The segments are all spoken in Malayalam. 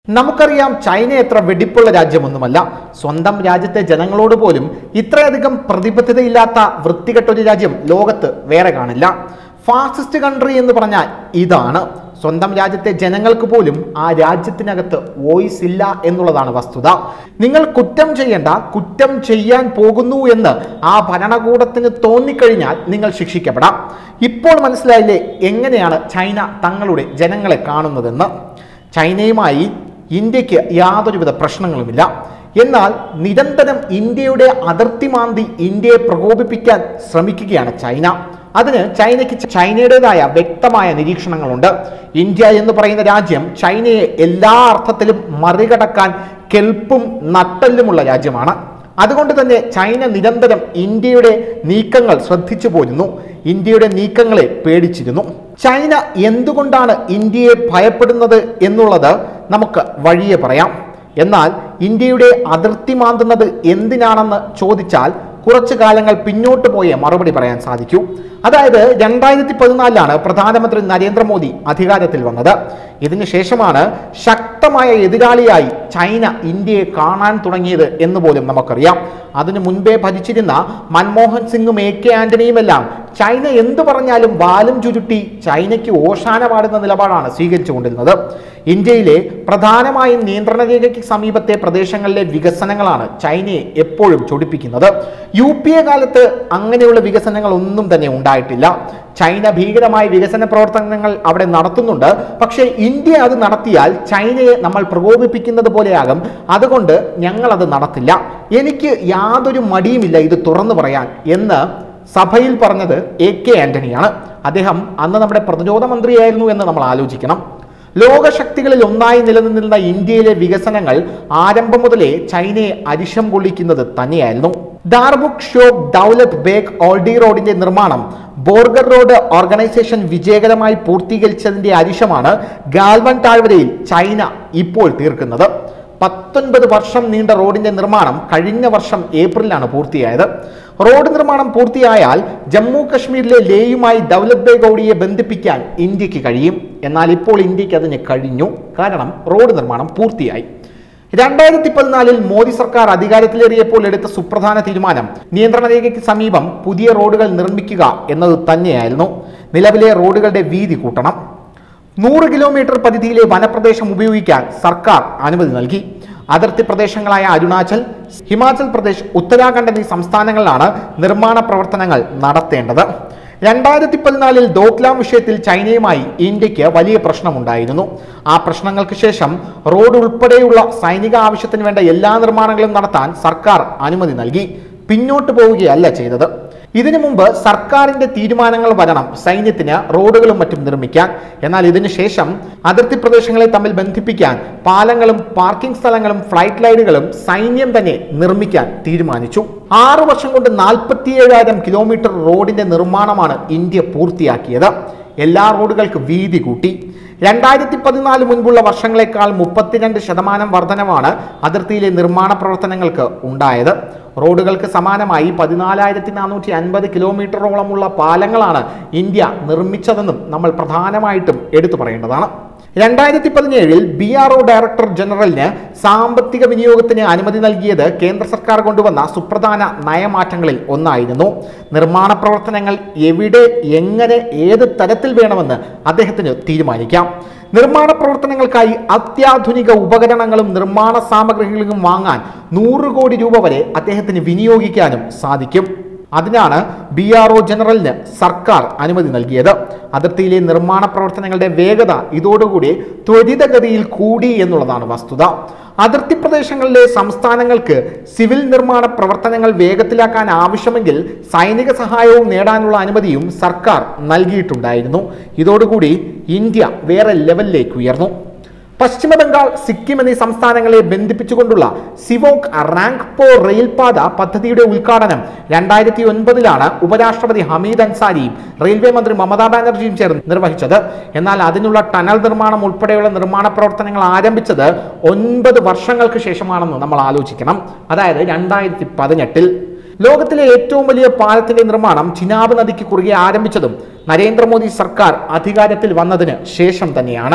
നമുക്കറിയാം ചൈന എത്ര വെടിപ്പുള്ള രാജ്യമൊന്നുമല്ല സ്വന്തം രാജ്യത്തെ ജനങ്ങളോട് പോലും ഇത്രയധികം പ്രതിബദ്ധതയില്ലാത്ത വൃത്തികെട്ട ഒരു രാജ്യം ലോകത്ത് വേറെ കാണില്ല ഫാസിസ്റ്റ് കൺട്രി എന്ന് പറഞ്ഞാൽ ഇതാണ് സ്വന്തം രാജ്യത്തെ ജനങ്ങൾക്ക് പോലും ആ രാജ്യത്തിനകത്ത് വോയിസ് ഇല്ല എന്നുള്ളതാണ് വസ്തുത നിങ്ങൾ കുറ്റം ചെയ്യേണ്ട കുറ്റം ചെയ്യാൻ പോകുന്നു എന്ന് ആ ഭരണകൂടത്തിന് തോന്നിക്കഴിഞ്ഞാൽ നിങ്ങൾ ശിക്ഷിക്കപ്പെടാം ഇപ്പോൾ മനസ്സിലായില്ലേ എങ്ങനെയാണ് ചൈന തങ്ങളുടെ ജനങ്ങളെ കാണുന്നതെന്ന് ചൈനയുമായി ഇന്ത്യക്ക് യാതൊരുവിധ പ്രശ്നങ്ങളുമില്ല എന്നാൽ നിരന്തരം ഇന്ത്യയുടെ അതിർത്തി മാന്തി ഇന്ത്യയെ പ്രകോപിപ്പിക്കാൻ ശ്രമിക്കുകയാണ് ചൈന അതിന് ചൈനയ്ക്ക് ചൈനയുടേതായ വ്യക്തമായ നിരീക്ഷണങ്ങളുണ്ട് ഇന്ത്യ എന്ന് പറയുന്ന രാജ്യം ചൈനയെ എല്ലാ അർത്ഥത്തിലും മറികടക്കാൻ കെൽപ്പും നട്ടല്ലുമുള്ള രാജ്യമാണ് അതുകൊണ്ട് തന്നെ ചൈന നിരന്തരം ഇന്ത്യയുടെ നീക്കങ്ങൾ ശ്രദ്ധിച്ചു പോരുന്നു ഇന്ത്യയുടെ നീക്കങ്ങളെ പേടിച്ചിരുന്നു ചൈന എന്തുകൊണ്ടാണ് ഇന്ത്യയെ ഭയപ്പെടുന്നത് എന്നുള്ളത് നമുക്ക് വഴിയെ പറയാം എന്നാൽ ഇന്ത്യയുടെ അതിർത്തി മാന്തുന്നത് എന്തിനാണെന്ന് ചോദിച്ചാൽ കുറച്ചു കാലങ്ങൾ പിന്നോട്ട് പോയേ മറുപടി പറയാൻ സാധിക്കൂ അതായത് രണ്ടായിരത്തി പതിനാലിലാണ് പ്രധാനമന്ത്രി നരേന്ദ്രമോദി അധികാരത്തിൽ വന്നത് ഇതിന് ശേഷമാണ് ശക്തമായ എതിരാളിയായി ചൈന ഇന്ത്യയെ കാണാൻ തുടങ്ങിയത് എന്ന് പോലും നമുക്കറിയാം അതിനു മുൻപേ ഭരിച്ചിരുന്ന മൻമോഹൻ സിംഗും എ കെ ആന്റണിയുമെല്ലാം ചൈന എന്തു പറഞ്ഞാലും വാലും ചുരുട്ടി ചൈനയ്ക്ക് ഓശാന പാടുന്ന നിലപാടാണ് സ്വീകരിച്ചുകൊണ്ടിരുന്നത് ഇന്ത്യയിലെ പ്രധാനമായും നിയന്ത്രണ രേഖയ്ക്ക് സമീപത്തെ പ്രദേശങ്ങളിലെ വികസനങ്ങളാണ് ചൈനയെ എപ്പോഴും ചൊടിപ്പിക്കുന്നത് യു പി എ കാലത്ത് അങ്ങനെയുള്ള വികസനങ്ങൾ ഒന്നും തന്നെ ഉണ്ടായിട്ടില്ല ചൈന ഭീകരമായ വികസന പ്രവർത്തനങ്ങൾ അവിടെ നടത്തുന്നുണ്ട് പക്ഷേ ഇന്ത്യ അത് നടത്തിയാൽ ചൈനയെ നമ്മൾ പ്രകോപിപ്പിക്കുന്നത് പോലെയാകും അതുകൊണ്ട് ഞങ്ങൾ അത് നടത്തില്ല എനിക്ക് യാതൊരു മടിയുമില്ല ഇത് തുറന്നു പറയാൻ എന്ന് സഭയിൽ പറഞ്ഞത് എ കെ ആന്റണിയാണ് അദ്ദേഹം അന്ന് നമ്മുടെ പ്രതിരോധ മന്ത്രിയായിരുന്നു എന്ന് നമ്മൾ ആലോചിക്കണം ലോകശക്തികളിൽ ഒന്നായി നിലനിന്നിരുന്ന ഇന്ത്യയിലെ വികസനങ്ങൾ ആരംഭം മുതലേ ചൈനയെ അരിശം കൊള്ളിക്കുന്നത് തന്നെയായിരുന്നു ഡാർബുക് ഷോക്ക് ദൗലത്ത് ബേഗ് ഓൾഡി റോഡിന്റെ നിർമ്മാണം ബോർഗർ റോഡ് ഓർഗനൈസേഷൻ വിജയകരമായി പൂർത്തീകരിച്ചതിന്റെ അരിശമാണ് ഗാൽവൻ താഴ്വരയിൽ ചൈന ഇപ്പോൾ തീർക്കുന്നത് പത്തൊൻപത് വർഷം നീണ്ട റോഡിന്റെ നിർമ്മാണം കഴിഞ്ഞ വർഷം ഏപ്രിലാണ് പൂർത്തിയായത് റോഡ് നിർമ്മാണം പൂർത്തിയായാൽ ജമ്മു കശ്മീരിലെ ലേയുമായി ദൗലത് ബേഗ് ഓഡിയെ ബന്ധിപ്പിക്കാൻ ഇന്ത്യക്ക് കഴിയും എന്നാൽ ഇപ്പോൾ ഇന്ത്യക്ക് അതിന് കഴിഞ്ഞു കാരണം റോഡ് നിർമ്മാണം പൂർത്തിയായി രണ്ടായിരത്തി പതിനാലിൽ മോദി സർക്കാർ അധികാരത്തിലേറിയപ്പോൾ എടുത്ത സുപ്രധാന തീരുമാനം നിയന്ത്രണ രേഖയ്ക്ക് സമീപം പുതിയ റോഡുകൾ നിർമ്മിക്കുക എന്നത് തന്നെയായിരുന്നു നിലവിലെ റോഡുകളുടെ വീതി കൂട്ടണം നൂറ് കിലോമീറ്റർ പരിധിയിലെ വനപ്രദേശം ഉപയോഗിക്കാൻ സർക്കാർ അനുമതി നൽകി അതിർത്തി പ്രദേശങ്ങളായ അരുണാചൽ ഹിമാചൽ പ്രദേശ് ഉത്തരാഖണ്ഡ് എന്നീ സംസ്ഥാനങ്ങളിലാണ് നിർമ്മാണ പ്രവർത്തനങ്ങൾ നടത്തേണ്ടത് രണ്ടായിരത്തി പതിനാലിൽ ദോക്ലാം വിഷയത്തിൽ ചൈനയുമായി ഇന്ത്യക്ക് വലിയ പ്രശ്നമുണ്ടായിരുന്നു ആ പ്രശ്നങ്ങൾക്ക് ശേഷം റോഡ് ഉൾപ്പെടെയുള്ള സൈനിക ആവശ്യത്തിന് വേണ്ട എല്ലാ നിർമ്മാണങ്ങളും നടത്താൻ സർക്കാർ അനുമതി നൽകി പിന്നോട്ട് പോവുകയല്ല ചെയ്തത് ഇതിനു മുമ്പ് സർക്കാരിന്റെ തീരുമാനങ്ങൾ വരണം സൈന്യത്തിന് റോഡുകളും മറ്റും നിർമ്മിക്കാൻ എന്നാൽ ഇതിനു ശേഷം അതിർത്തി പ്രദേശങ്ങളെ തമ്മിൽ ബന്ധിപ്പിക്കാൻ പാലങ്ങളും പാർക്കിംഗ് സ്ഥലങ്ങളും ഫ്ലൈറ്റ് ലൈനുകളും സൈന്യം തന്നെ നിർമ്മിക്കാൻ തീരുമാനിച്ചു ആറു വർഷം കൊണ്ട് നാൽപ്പത്തിയേഴായിരം കിലോമീറ്റർ റോഡിന്റെ നിർമ്മാണമാണ് ഇന്ത്യ പൂർത്തിയാക്കിയത് എല്ലാ റോഡുകൾക്ക് വീതി കൂട്ടി രണ്ടായിരത്തി പതിനാല് മുൻപുള്ള വർഷങ്ങളെക്കാൾ മുപ്പത്തിരണ്ട് ശതമാനം വർധനമാണ് അതിർത്തിയിലെ നിർമ്മാണ പ്രവർത്തനങ്ങൾക്ക് ഉണ്ടായത് റോഡുകൾക്ക് സമാനമായി പതിനാലായിരത്തി നാനൂറ്റി അൻപത് കിലോമീറ്ററോളമുള്ള പാലങ്ങളാണ് ഇന്ത്യ നിർമ്മിച്ചതെന്നും നമ്മൾ പ്രധാനമായിട്ടും എടുത്തു പറയേണ്ടതാണ് രണ്ടായിരത്തി പതിനേഴിൽ ബി ആർ ഒ ഡയറക്ടർ ജനറലിന് സാമ്പത്തിക വിനിയോഗത്തിന് അനുമതി നൽകിയത് കേന്ദ്ര സർക്കാർ കൊണ്ടുവന്ന സുപ്രധാന നയമാറ്റങ്ങളിൽ ഒന്നായിരുന്നു നിർമ്മാണ പ്രവർത്തനങ്ങൾ എവിടെ എങ്ങനെ ഏത് തരത്തിൽ വേണമെന്ന് അദ്ദേഹത്തിന് തീരുമാനിക്കാം നിർമ്മാണ പ്രവർത്തനങ്ങൾക്കായി അത്യാധുനിക ഉപകരണങ്ങളും നിർമ്മാണ സാമഗ്രികളും വാങ്ങാൻ നൂറ് കോടി രൂപ വരെ അദ്ദേഹത്തിന് വിനിയോഗിക്കാനും സാധിക്കും അതിനാണ് ബി ആർ ഒ ജനറലിന് സർക്കാർ അനുമതി നൽകിയത് അതിർത്തിയിലെ നിർമ്മാണ പ്രവർത്തനങ്ങളുടെ വേഗത ഇതോടുകൂടി ത്വരിതഗതിയിൽ കൂടി എന്നുള്ളതാണ് വസ്തുത അതിർത്തി പ്രദേശങ്ങളിലെ സംസ്ഥാനങ്ങൾക്ക് സിവിൽ നിർമ്മാണ പ്രവർത്തനങ്ങൾ വേഗത്തിലാക്കാൻ ആവശ്യമെങ്കിൽ സൈനിക സഹായവും നേടാനുള്ള അനുമതിയും സർക്കാർ നൽകിയിട്ടുണ്ടായിരുന്നു ഇതോടുകൂടി ഇന്ത്യ വേറെ ലെവലിലേക്ക് ഉയർന്നു പശ്ചിമ ബംഗാൾ സിക്കിം എന്നീ സംസ്ഥാനങ്ങളെ ബന്ധിപ്പിച്ചുകൊണ്ടുള്ള സിവോക് റാങ്ക്പോ റെയിൽപാത പദ്ധതിയുടെ ഉദ്ഘാടനം രണ്ടായിരത്തി ഒൻപതിലാണ് ഉപരാഷ്ട്രപതി ഹമീദ് അൻസാരിയും റെയിൽവേ മന്ത്രി മമതാ ബാനർജിയും ചേർന്ന് നിർവഹിച്ചത് എന്നാൽ അതിനുള്ള ടണൽ നിർമ്മാണം ഉൾപ്പെടെയുള്ള നിർമ്മാണ പ്രവർത്തനങ്ങൾ ആരംഭിച്ചത് ഒൻപത് വർഷങ്ങൾക്ക് ശേഷമാണെന്ന് നമ്മൾ ആലോചിക്കണം അതായത് രണ്ടായിരത്തി പതിനെട്ടിൽ ലോകത്തിലെ ഏറ്റവും വലിയ പാലത്തിന്റെ നിർമ്മാണം ചിനാബ് നദിക്ക് കുറുകെ ആരംഭിച്ചതും നരേന്ദ്രമോദി സർക്കാർ അധികാരത്തിൽ വന്നതിന് ശേഷം തന്നെയാണ്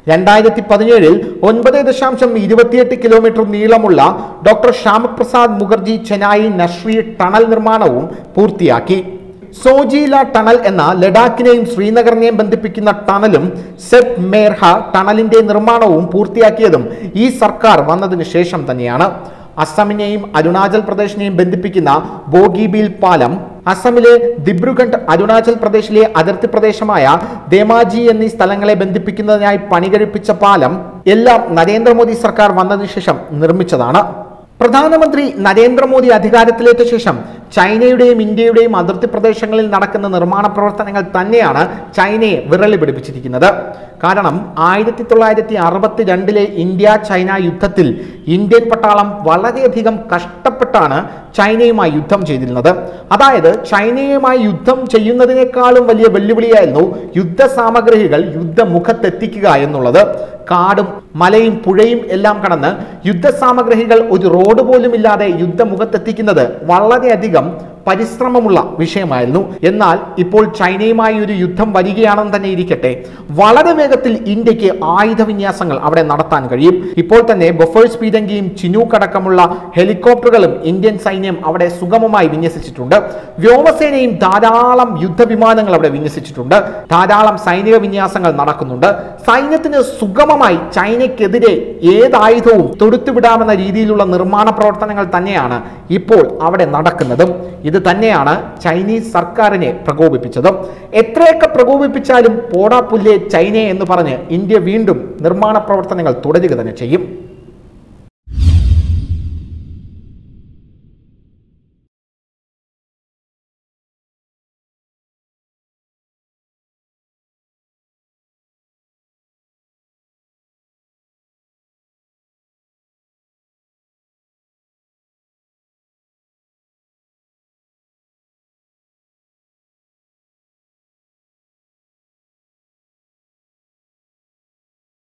രണ്ടായിരത്തി പതിനേഴിൽ ഒൻപത് ദശാംശം ഇരുപത്തിയെട്ട് കിലോമീറ്റർ നീളമുള്ള ഡോക്ടർ ശ്യാമപ്രസാദ് മുഖർജി ചെനായി നഷ്രി ടണൽ നിർമ്മാണവും പൂർത്തിയാക്കി സോജീല ടണൽ എന്ന ലഡാക്കിനെയും ശ്രീനഗറിനെയും ബന്ധിപ്പിക്കുന്ന ടണലും സെറ്റ് മേർഹ ടണലിന്റെ നിർമ്മാണവും പൂർത്തിയാക്കിയതും ഈ സർക്കാർ വന്നതിന് ശേഷം തന്നെയാണ് അസമിനെയും അരുണാചൽ പ്രദേശിനെയും ബന്ധിപ്പിക്കുന്ന ബോഗിബീൽ പാലം അസമിലെ ദിബ്രുഗഡ് അരുണാചൽ പ്രദേശിലെ അതിർത്തി പ്രദേശമായ ദേമാജി എന്നീ സ്ഥലങ്ങളെ ബന്ധിപ്പിക്കുന്നതിനായി പണികഴിപ്പിച്ച പാലം എല്ലാം നരേന്ദ്രമോദി സർക്കാർ വന്നതിന് ശേഷം നിർമ്മിച്ചതാണ് പ്രധാനമന്ത്രി നരേന്ദ്രമോദി അധികാരത്തിലേറ്റ ശേഷം ചൈനയുടെയും ഇന്ത്യയുടെയും അതിർത്തി പ്രദേശങ്ങളിൽ നടക്കുന്ന നിർമ്മാണ പ്രവർത്തനങ്ങൾ തന്നെയാണ് ചൈനയെ വിരളി പിടിപ്പിച്ചിരിക്കുന്നത് കാരണം ആയിരത്തി തൊള്ളായിരത്തി അറുപത്തി രണ്ടിലെ ഇന്ത്യ ചൈന യുദ്ധത്തിൽ ഇന്ത്യൻ പട്ടാളം വളരെയധികം കഷ്ടപ്പെട്ടാണ് ചൈനയുമായി യുദ്ധം ചെയ്തിരുന്നത് അതായത് ചൈനയുമായി യുദ്ധം ചെയ്യുന്നതിനേക്കാളും വലിയ വെല്ലുവിളിയായിരുന്നു യുദ്ധ സാമഗ്രികൾ യുദ്ധമുഖത്തെത്തിക്കുക എന്നുള്ളത് കാടും മലയും പുഴയും എല്ലാം കടന്ന് യുദ്ധസാമഗ്രികൾ ഒരു റോഡ് പോലും ഇല്ലാതെ യുദ്ധമുഖത്തെത്തിക്കുന്നത് വളരെയധികം പരിശ്രമമുള്ള വിഷയമായിരുന്നു എന്നാൽ ഇപ്പോൾ ചൈനയുമായി ഒരു യുദ്ധം വരികയാണെന്ന് തന്നെ ഇരിക്കട്ടെ വളരെ വേഗത്തിൽ ഇന്ത്യക്ക് ആയുധ വിന്യാസങ്ങൾ അവിടെ നടത്താൻ കഴിയും ഇപ്പോൾ തന്നെ ബൊഫേഴ്സ് പീരങ്കിയും ചിനൂക്ക് അടക്കമുള്ള ഹെലികോപ്റ്ററുകളും ഇന്ത്യൻ സൈന്യം അവിടെ സുഗമമായി വിന്യസിച്ചിട്ടുണ്ട് വ്യോമസേനയും ധാരാളം യുദ്ധവിമാനങ്ങൾ അവിടെ വിന്യസിച്ചിട്ടുണ്ട് ധാരാളം സൈനിക വിന്യാസങ്ങൾ നടക്കുന്നുണ്ട് സൈന്യത്തിന് സുഗമമായി ചൈനയ്ക്കെതിരെ ഏതായുധവും തൊടുത്തുവിടാമെന്ന രീതിയിലുള്ള നിർമ്മാണ പ്രവർത്തനങ്ങൾ തന്നെയാണ് ഇപ്പോൾ അവിടെ നടക്കുന്നതും ഇത് തന്നെയാണ് ചൈനീസ് സർക്കാരിനെ പ്രകോപിപ്പിച്ചത് എത്രയൊക്കെ പ്രകോപിപ്പിച്ചാലും പോടാ പുല്ലേ ചൈന എന്ന് പറഞ്ഞ് ഇന്ത്യ വീണ്ടും നിർമ്മാണ പ്രവർത്തനങ്ങൾ തുടരുക തന്നെ ചെയ്യും